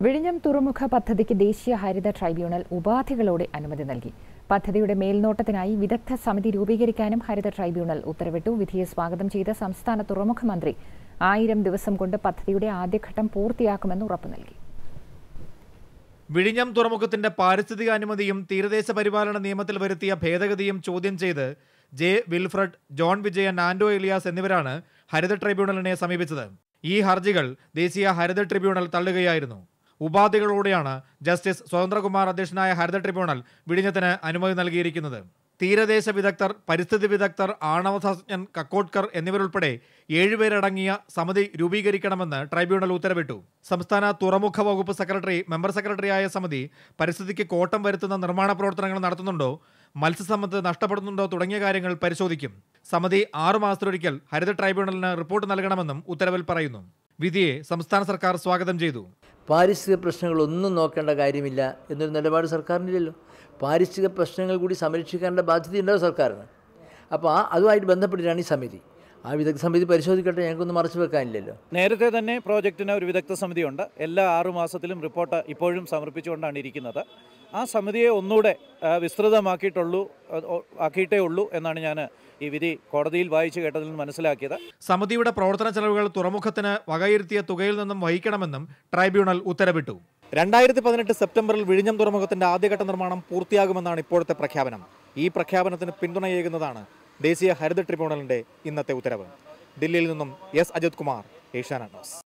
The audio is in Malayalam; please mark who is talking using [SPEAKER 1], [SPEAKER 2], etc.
[SPEAKER 1] വിഴിഞ്ഞം തുറമുഖ പദ്ധതിക്ക് ദേശീയ ഹരിത ട്രൈബ്യൂണൽ ഉപാധികളോടെ അനുമതി നൽകി പദ്ധതിയുടെ മേൽനോട്ടത്തിനായി വിദഗ്ധ സമിതി രൂപീകരിക്കാനും ഹരിത ട്രൈബ്യൂണൽ ഉത്തരവിട്ടു വിധിയെ സ്വാഗതം ചെയ്ത സംസ്ഥാന തുറമുഖ മന്ത്രി ആയിരം ദിവസം കൊണ്ട് പദ്ധതിയുടെ ആദ്യഘട്ടം പൂർത്തിയാക്കുമെന്ന് ഉറപ്പു നൽകി
[SPEAKER 2] വിഴിഞ്ഞം തുറമുഖത്തിന്റെ പാരിസ്ഥിതിക അനുമതിയും തീരദേശ പരിപാലന നിയമത്തിൽ വരുത്തിയ ഭേദഗതിയും ചോദ്യം ചെയ്ത് ജെ വിൽഫ്രഡ് ജോൺ വിജയൻ ആൻഡോ എലിയാസ് എന്നിവരാണ് ഹരിത ട്രൈബ്യൂണലിനെ സമീപിച്ചത് ഈ ഹർജികൾ ദേശീയ ഹരിത ട്രിബ്യൂണൽ തള്ളുകയായിരുന്നു ഉപാധികളോടെയാണ് ജസ്റ്റിസ് സ്വതന്ത്രകുമാർ അധ്യക്ഷനായ ഹരിത ട്രിബ്യൂണൽ വിഴിഞ്ഞത്തിന് അനുമതി നൽകിയിരിക്കുന്നത് തീരദേശ വിദഗ്ധർ പരിസ്ഥിതി വിദഗ്ധർ ആണവശാസ്ത്രജ്ഞൻ കക്കോട്കർ എന്നിവരുൾപ്പെടെ ഏഴുപേരടങ്ങിയ സമിതി രൂപീകരിക്കണമെന്ന് ട്രൈബ്യൂണൽ ഉത്തരവിട്ടു സംസ്ഥാന തുറമുഖ വകുപ്പ് സെക്രട്ടറി മെമ്പർ സെക്രട്ടറിയായ സമിതി പരിസ്ഥിതിക്ക് കോട്ടം വരുത്തുന്ന നിർമ്മാണ പ്രവർത്തനങ്ങൾ നടത്തുന്നുണ്ടോ മത്സ്യസമ്പത്ത് നഷ്ടപ്പെടുന്നുണ്ടോ തുടങ്ങിയ കാര്യങ്ങൾ പരിശോധിക്കും സമിതി ആറു മാസത്തിലൊരിക്കൽ ഹരിത ട്രൈബ്യൂണലിന് റിപ്പോർട്ട് നൽകണമെന്നും ഉത്തരവിൽ പറയുന്നു വിധിയെ സംസ്ഥാന സർക്കാർ സ്വാഗതം ചെയ്തു
[SPEAKER 3] പാരിസ്ഥിതിക പ്രശ്നങ്ങളൊന്നും നോക്കേണ്ട കാര്യമില്ല എന്നൊരു നിലപാട് സർക്കാരിനില്ലല്ലോ പാരിസ്ഥിതിക പ്രശ്നങ്ങൾ കൂടി സംരക്ഷിക്കേണ്ട ബാധ്യതയുണ്ടാവും സർക്കാരിന് അപ്പോൾ ആ അതുമായിട്ട് ബന്ധപ്പെട്ടിട്ടാണ് ഈ സമിതി ആ വിദഗ്ധ സമിതി പരിശോധിക്കട്ടെ ഞങ്ങൾക്കൊന്നും മറച്ചു വെക്കാനില്ലല്ലോ
[SPEAKER 4] നേരത്തെ തന്നെ പ്രോജക്റ്റിന് ഒരു വിദഗ്ധ സമിതിയുണ്ട് എല്ലാ ആറു മാസത്തിലും റിപ്പോർട്ട് ഇപ്പോഴും സമർപ്പിച്ചുകൊണ്ടാണ് ഇരിക്കുന്നത് ആ സമിതിയെ ഒന്നുകൂടെ ആ, വിസ്തൃതമാക്കിയിട്ടുള്ളൂ ആ, ഓ, ആക്കിയിട്ടേ ഉള്ളൂ എന്നാണ് ഞാൻ ഈ വിധി കോടതിയിൽ വായിച്ചു കേട്ടതിൽ നിന്ന് മനസ്സിലാക്കിയത്
[SPEAKER 2] സമിതിയുടെ പ്രവർത്തന ചെലവുകൾ തുറമുഖത്തിന് വകയിരുത്തിയ തുകയിൽ നിന്നും വഹിക്കണമെന്നും ട്രൈബ്യൂണൽ ഉത്തരവിട്ടു രണ്ടായിരത്തി പതിനെട്ട് സെപ്റ്റംബറിൽ വിഴിഞ്ഞം തുറമുഖത്തിന്റെ ആദ്യഘട്ട നിർമ്മാണം പൂർത്തിയാകുമെന്നാണ് ഇപ്പോഴത്തെ പ്രഖ്യാപനം ഈ പ്രഖ്യാപനത്തിന് പിന്തുണയേകുന്നതാണ് ദേശീയ ഹരിത ട്രിബ്യൂണലിന്റെ ഇന്നത്തെ ഉത്തരവ് ദില്ലിയിൽ നിന്നും എസ് അജിത് കുമാർ ഏഷ്യാനെറ്റ് ന്യൂസ്